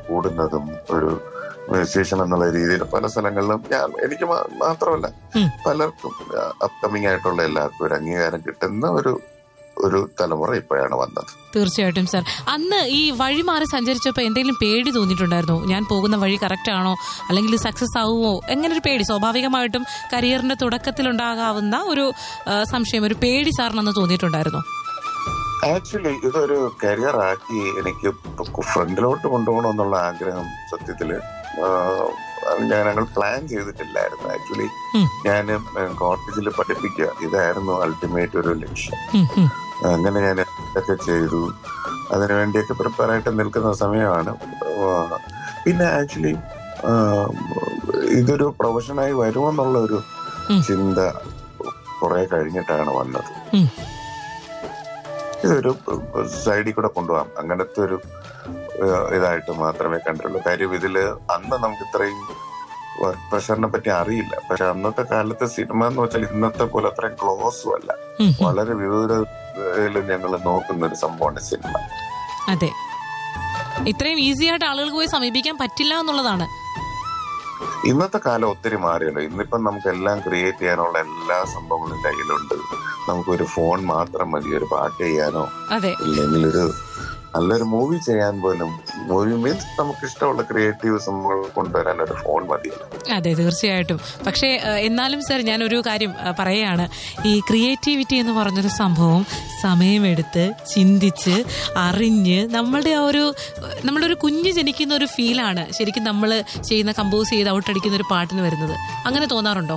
കൂടുന്നതും ഒരു മ്യൂസീഷ്യൻ എന്നുള്ള രീതിയിൽ പല സ്ഥലങ്ങളിലും ഞാൻ എനിക്ക് മാ- മാത്രമല്ല ഉം. പലർക്കും അപ്കമിങ് ആയിട്ടുള്ള എല്ലാവർക്കും ഒരു അംഗീകാരം കിട്ടുന്ന ഒരു ഒരു തലമുറ ഇപ്പോഴാണ് വന്നത് തീർച്ചയായിട്ടും സാർ അന്ന് ഈ വഴി മാറി സഞ്ചരിച്ചപ്പോൾ എന്തെങ്കിലും പേടി തോന്നിയിട്ടുണ്ടായിരുന്നോ ഞാൻ പോകുന്ന വഴി കറക്റ്റ് ആണോ അല്ലെങ്കിൽ സക്സസ് ആവുമോ എങ്ങനെ ഒരു പേടി സ്വാഭാവികമായിട്ടും കരിയറിന്റെ തുടക്കത്തിലുണ്ടാകാവുന്ന ഒരു ആ, സംശയം ഒരു പേടി സാറിനന്ന് തോന്നിയിട്ടുണ്ടായിരുന്നോ ആക്ച്വലി ഇതൊരു കരിയർ ആക്കി എനിക്ക് ഫ്രണ്ടിലോട്ട് കൊണ്ടുപോകണമെന്നുള്ള ആഗ്രഹം സത്യത്തില് ആഹ്, ഞാൻ ഞങ്ങൾ പ്ലാൻ ചെയ്തിട്ടില്ലായിരുന്നു ആക്ച്വലി ഉം. ഞാൻ കോളേജിൽ പഠിപ്പിക്കുക ഇതായിരുന്നു അൾട്ടിമേറ്റ് ഒരു ലക്ഷ്യം ഉം, ഉം. അങ്ങനെ ഞാൻ ഇതൊക്കെ ചെയ്തു അതിനു വേണ്ടിയൊക്കെ പ്രിപ്പയർ ആയിട്ട് നിൽക്കുന്ന സമയമാണ് ആഹ്, പിന്നെ ആക്ച്വലി ഇതൊരു പ്രൊഫഷനായി വരുമെന്നുള്ള ഒരു ഉം. ചിന്ത കുറെ കഴിഞ്ഞിട്ടാണ് വന്നത് ഉം. ഇതൊരു സൈഡിൽ കൂടെ കൊണ്ടുപോകാം അങ്ങനത്തെ ഒരു ഏഹ്, ഇതായിട്ട് മാത്രമേ കണ്ടിട്ടുള്ളൂ കാര്യം ഇതില് അന്ന് നമുക്ക് ഇത്രയും വർക്ക് പ്രഷറിനെ പറ്റി അറിയില്ല പക്ഷെ അന്നത്തെ കാലത്തെ സിനിമ എന്ന് വെച്ചാൽ ഇന്നത്തെ പോലെ അത്രയും ക്ലോസും അല്ല ഉം, ഉം. വളരെ വിദൂരയിൽ ഞങ്ങൾ നോക്കുന്ന ഒരു സംഭവമാണ് സിനിമ അതെ ഇത്രയും ഈസി ആയിട്ട് ആളുകൾക്ക് പോയി സമീപിക്കാൻ പറ്റില്ല എന്നുള്ളതാണ് ഇന്നത്തെ കാലം ഒത്തിരി മാറിയല്ലോ ഇന്നിപ്പം നമുക്ക് എല്ലാം ക്രിയേറ്റ് ചെയ്യാനുള്ള എല്ലാ സംഭവങ്ങളും കയ്യിലുണ്ട് നമുക്കൊരു ഫോൺ മാത്രം മതി ഒരു പാട്ട് ചെയ്യാനോ അതെ ഇല്ലെങ്കിൽ ഒരു നല്ലൊരു മൂവി ചെയ്യാൻ പോലും മൂവി മീൻസ് നമുക്ക് ഇഷ്ടമുള്ള ക്രിയേറ്റീവ് സംഭവങ്ങൾ കൊണ്ടുവരാൻ ഒരു ഫോൺ മതിയല്ലോ അതെ തീർച്ചയായിട്ടും പക്ഷേ ഏഹ്, എന്നാലും സർ ഞാനൊരു കാര്യം ഏഹ്, പറയുകയാണ് ഈ ക്രിയേറ്റിവിറ്റി എന്ന് പറഞ്ഞൊരു സംഭവം സമയമെടുത്ത് ചിന്തിച്ച് അറിഞ്ഞ് നമ്മളുടെ ആ ഒരു ഏഹ്, നമ്മളുടെ ഒരു കുഞ്ഞ് ജനിക്കുന്ന ഒരു ഫീലാണ് ശരിക്കും നമ്മൾ ചെയ്യുന്ന കമ്പോസ് ചെയ്ത് ഔട്ടടിക്കുന്ന ഒരു പാട്ടിന് വരുന്നത് അങ്ങനെ തോന്നാറുണ്ടോ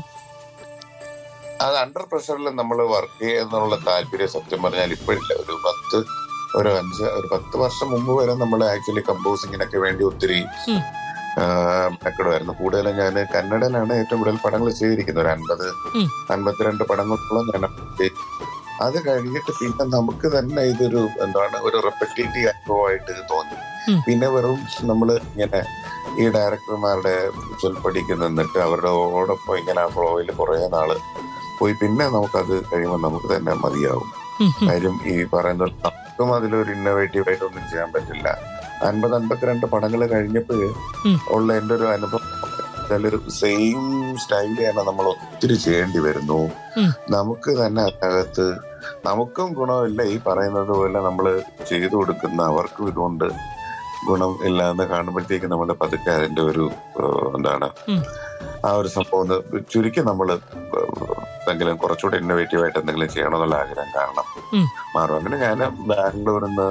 അത് അണ്ടർ പ്രഷറിൽ നമ്മൾ വർക്ക് ചെയ്യുന്നുള്ള താല്പര്യം സത്യം പറഞ്ഞാൽ ഇപ്പോഴില്ല ഒരു പത്ത് ഒരു അഞ്ച് ഒരു പത്ത് വർഷം മുമ്പ് വരെ നമ്മൾ ആക്ച്വലി കമ്പോസിങ്ങിനൊക്കെ വേണ്ടി ഒത്തിരി ഉം. മെക്കടുമായിരുന്നു കൂടുതലും ഞാൻ കന്നഡയിലാണ് ഏറ്റവും കൂടുതൽ പടങ്ങൾ ചെയ്തിരിക്കുന്നത് ഒരു അൻപത് ഉം. അൻപത്തിരണ്ട് പടങ്ങളോളം ഞാൻ ചെയ്തു. അത് കഴിഞ്ഞിട്ട് പിന്നെ നമുക്ക് തന്നെ ഇതൊരു എന്താണ് ഒരു റെപ്പറ്റേറ്റീവ് അനുഭവമായിട്ട് തോന്നി ഉം. പിന്നെ വെറും നമ്മൾ ഇങ്ങനെ ഈ ഡയറക്ടർമാരുടെ ചൊൽപ്പടിക്ക് നിന്നിട്ട് അവരുടെ ഓടൊപ്പം ഇങ്ങനെ ഫ്ലോയിൽ കുറെ നാള് പോയി പിന്നെ നമുക്കത് കഴിയുമ്പോൾ നമുക്ക് തന്നെ മതിയാവും ഉം, ഉം. കാര്യം ഈ പറയുന്ന പോലെ നമുക്കും അതിലൊരു ഇന്നോവേറ്റീവ് ആയിട്ട് ഒന്നും ചെയ്യാൻ പറ്റില്ല അൻപത് അൻപത്തിരണ്ട് പടങ്ങൾ കഴിഞ്ഞപ്പോൾ ഉം. ഉള്ള എന്റെ ഒരു അനുഭവം ഒരു സെയിം സ്റ്റൈൽ തന്നെ നമ്മൾ ഒത്തിരി ചെയ്യേണ്ടി വരുന്നു ഉം. നമുക്ക് തന്നെ അതിനകത്ത് നമുക്കും ഗുണമില്ല ഈ പറയുന്നത് പോലെ നമ്മൾ ചെയ്തു കൊടുക്കുന്ന അവർക്കും ഇതുകൊണ്ട് ഗുണം ഇല്ല എന്ന് കാണുമ്പോഴത്തേക്ക് നമ്മൾ പതുക്കെ അതിന്റെ ഒരു ഏഹ്, എന്താണ് ഉം. ആ ഒരു സംഭവം ഒന്ന് ചുരുക്കി നമ്മൾ എന്തെങ്കിലും കുറച്ചുകൂടെ ഇന്നോവേറ്റീവ് ആയിട്ട് എന്തെങ്കിലും ചെയ്യണമെന്നുള്ള ആഗ്രഹം കാരണം ഉം. മാറും അങ്ങനെ ഞാൻ ബാംഗ്ലൂരിൽ നിന്ന്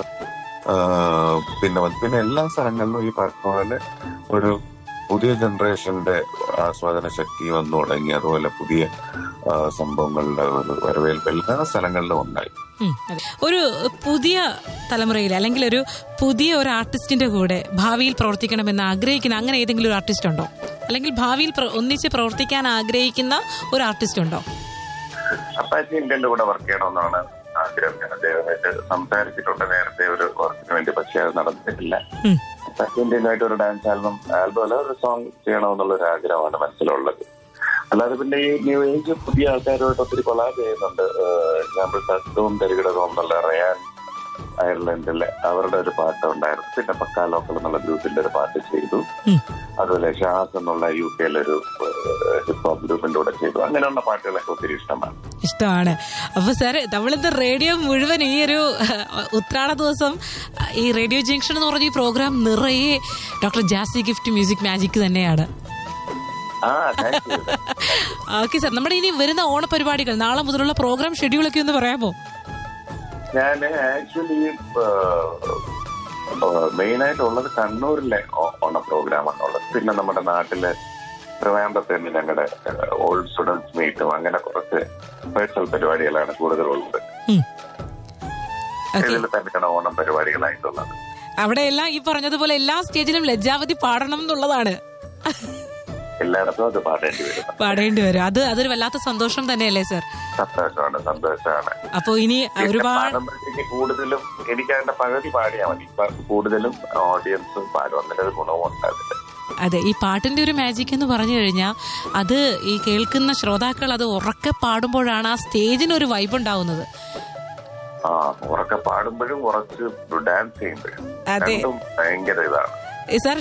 പിന്നെ വന്ന് പിന്നെ എല്ലാ സ്ഥലങ്ങളിലും ഈ പറഞ്ഞ പോലെ ഒരു പുതിയ ജനറേഷന്റെ ആസ്വാദന ശക്തി വന്നു തുടങ്ങി അതുപോലെ പുതിയ ആ, സംഭവങ്ങളുടെ ഒരു വരവേൽപ്പ് എല്ലാ സ്ഥലങ്ങളിലും ഉണ്ടായി ഉം, അതെ. ഒരു പുതിയ തലമുറയിൽ അല്ലെങ്കിൽ ഒരു പുതിയ ഒരു ആർട്ടിസ്റ്റിന്റെ കൂടെ ഭാവിയിൽ പ്രവർത്തിക്കണമെന്ന് ആഗ്രഹിക്കുന്ന അങ്ങനെ ഏതെങ്കിലും ഒരു ആർട്ടിസ്റ്റ് ഉണ്ടോ അല്ലെങ്കിൽ ഭാവിയിൽ പ്ര- ഒന്നിച്ച് പ്രവർത്തിക്കാൻ ആഗ്രഹിക്കുന്ന ഒരു ആർട്ടിസ്റ്റ് ഉണ്ടോ അപ്പാച്ചി ഇന്ത്യന്റെ കൂടെ വർക്ക് ചെയ്യണമെന്നാണ് ആഗ്രഹം ഞാൻ അദ്ദേഹമായിട്ട് സംസാരിച്ചിട്ടുണ്ട് നേരത്തെ ഒരു വർക്കിന് വേണ്ടി പക്ഷേ അത് നടന്നിട്ടില്ല ഉം. അപ്പാച്ചി ഇന്ത്യനായിട്ട് ഒരു ഡാൻസ് ആൽബം ആൽബം അല്ല ഒരു സോങ് ചെയ്യണമെന്നുള്ള ഒരു ആഗ്രഹമാണ് മനസ്സിലുള്ളത് അല്ലാതെ പിന്നെ ഈ ന്യൂ ഏജ് പുതിയ ആൾക്കാരുമായിട്ട് ഒത്തിരി കൊളാബ് ചെയ്യുന്നുണ്ട് എക്സാമ്പിൾ തത്വവും തരികിടതും എന്നുള്ള റയാൻ അയർലൻഡിലെ അവരുടെ ഒരു പാട്ട് ഉണ്ടായിരുന്നു പിന്നെ പക്കാ ലോക്കൽ എന്നുള്ള ഗ്രൂപ്പിന്റെ ഒരു പാട്ട് ചെയ്തു ഉം. അതുപോലെ ഷാസ് എന്നുള്ള യു കെയിലെ ഒരു ഹിപ്പ് ഹോപ്പ് ഗ്രൂപ്പിന്റെ കൂടെ ചെയ്തു അങ്ങനെയുള്ള പാട്ടുകളൊക്കെ ഒത്തിരി ഇഷ്ടമാണ് ഇഷ്ടമാണ് അപ്പൊ സാർ നമ്മളിന്ന് റേഡിയോ മുഴുവൻ ഈ ഒരു അഹ്, ഉത്രാട ദിവസം അഹ്, ഈ റേഡിയോ ജംഗ്ഷൻ എന്ന് പറഞ്ഞ ഈ പ്രോഗ്രാം നിറയെ doctor Jassie Gift music magic തന്നെയാണ് ആ താങ്ക് യു ഓക്കെ സാർ നമ്മുടെ ഇനി വരുന്ന ഓണപരിപാടികൾ നാളെ മുതലുള്ള പ്രോഗ്രാം ഷെഡ്യൂളൊക്കെ ഒന്ന് പറയാമോ ഞാൻ ആക്ച്വലി മെയിൻ ആയിട്ടുള്ളത് കണ്ണൂരിലെ ഓ- ഓണ പ്രോഗ്രാമാണ് ഉള്ളത് പിന്നെ നമ്മുടെ നാട്ടിലെ ട്രിവാൻഡ്രത്ത് തന്നെ ഞങ്ങളുടെ ഓൾഡ് സ്റ്റുഡൻസ് മീറ്റും അങ്ങനെ കുറച്ച് പേഴ്സണൽ പരിപാടികളാണ് കൂടുതലുള്ളത് ഓക്കെ ഇതിൽ തന്നെയാണ് ഓണം പരിപാടികളായിട്ടുള്ളത് അവിടെ എല്ലാം ഈ പറഞ്ഞതുപോലെ എല്ലാ സ്റ്റേജിലും ലജ്ജാവതി പാടണം എന്നുള്ളതാണ് എല്ലായിടത്തും അത് പാടേണ്ടി വരും പാടേണ്ടി വരും അത് അതൊരു വല്ലാത്ത സന്തോഷം തന്നെയല്ലേ സർ സന്തോഷമാണ് സന്തോഷമാണ് അപ്പൊ ഇനി ഒരുപാട് പാടുമ്പോഴത്തേക്ക് കൂടുതലും എനിക്ക് അതിന്റെ പകുതി പാടിയാൽ മതി ഇപ്പൊ കൂടുതലും ഓഡിയൻസും പാടും എന്നിട്ട് അത് ഗുണവും ഉണ്ടാവില്ല അതെ ഈ പാട്ടിന്റെ ഒരു മാജിക് എന്ന് പറഞ്ഞു കഴിഞ്ഞാൽ അത് ഈ കേൾക്കുന്ന ശ്രോതാക്കൾ അത് ഉറക്കെ പാടുമ്പോഴാണ് ആ സ്റ്റേജിന് ഒരു വൈബ് ഉണ്ടാവുന്നത് ആ ഉറക്കെ പാടുമ്പോഴും കുറച്ച് ഡാൻസ് ചെയ്യുമ്പോഴും അതെ രണ്ടും ഭയങ്കര ഇതാണ് സാർ